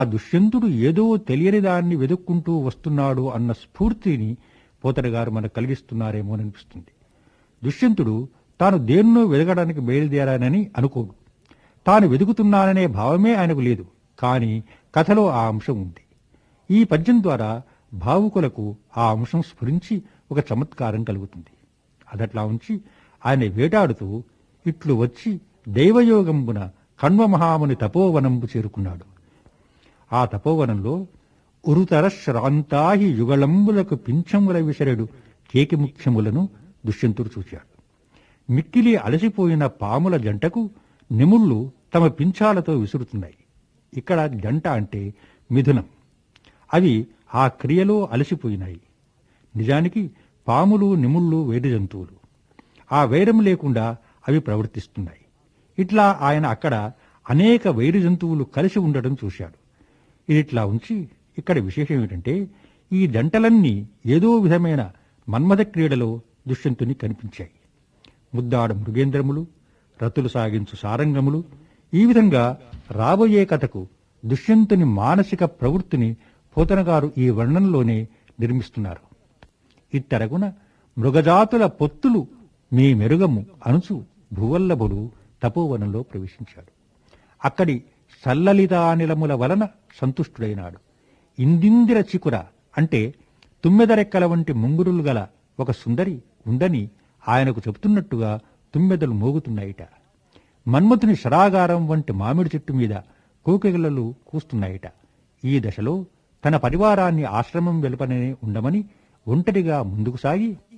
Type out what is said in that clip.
ఆ దుష్యంతుడు ఏదో తెలియని దాన్ని వెతుక్కుంటూ వస్తున్నాడు అన్న స్ఫూర్తిని పోతన గారు మనకు కలిగిస్తున్నారేమో అనిపిస్తుంది దుష్యంతుడు తాను దేన్నో వెదగడానికి బయలుదేరానని అనుకోడు తాను వెతుకుతున్నాననే భావమే ఆయనకు లేదు కానీ కథలో ఆ అంశం ఉంది ఈ పద్యం ద్వారా భావుకులకు ఆ అంశం స్ఫురించి ఒక చమత్కారం కలుగుతుంది అదట్లా ఉంచి ఆయన వేటాడుతూ ఇట్లు వచ్చి దైవయోగంబున కణ్వ మహాముని తపోవనంబు చేరుకున్నాడు ఆ తపోవనంలో ఉరుతర శ్రాంతాహి యుగళంబులకు పింఛముల విసరెడు కేకి ముఖ్యములను దుష్యంతుడు చూశాడు మిక్కిలి అలసిపోయిన పాముల జంటకు నిముళ్ళు తమ పింఛాలతో విసురుతున్నాయి ఇక్కడ జంట అంటే మిథునం అవి ఆ క్రియలో అలసిపోయినాయి నిజానికి పాములు నిముళ్ళు వేడి జంతువులు ఆ వైరం లేకుండా అవి ప్రవర్తిస్తున్నాయి ఇట్లా ఆయన అక్కడ అనేక వైరు జంతువులు కలిసి ఉండడం చూశాడు ఇదిట్లా ఉంచి ఇక్కడ విశేషం ఏమిటంటే ఈ జంటలన్నీ ఏదో విధమైన మన్మథ క్రీడలో దుష్యంతుని కనిపించాయి ముద్దాడ మృగేంద్రములు రతులు సాగించు సారంగములు ఈ విధంగా రాబోయే కథకు దుష్యంతుని మానసిక ప్రవృత్తిని పోతనగారు ఈ వర్ణంలోనే నిర్మిస్తున్నారు ఇత్తరగున మృగజాతుల పొత్తులు మీ మెరుగము అనుచు భూవల్లభుడు తపోవనంలో ప్రవేశించాడు అక్కడి సల్లలితానిలముల వలన సంతుష్టుడైనాడు ఇందిందిర చికుర అంటే తుమ్మెదరెక్కల వంటి ముంగురులు గల ఒక సుందరి ఉందని ఆయనకు చెబుతున్నట్టుగా తుమ్మెదలు మోగుతున్నాయిట మన్మథుని శరాగారం వంటి మామిడి చెట్టు మీద కోకిలలు కూస్తున్నాయిట ఈ దశలో తన పరివారాన్ని ఆశ్రమం వెలుపనే ఉండమని ఒంటరిగా ముందుకు సాగి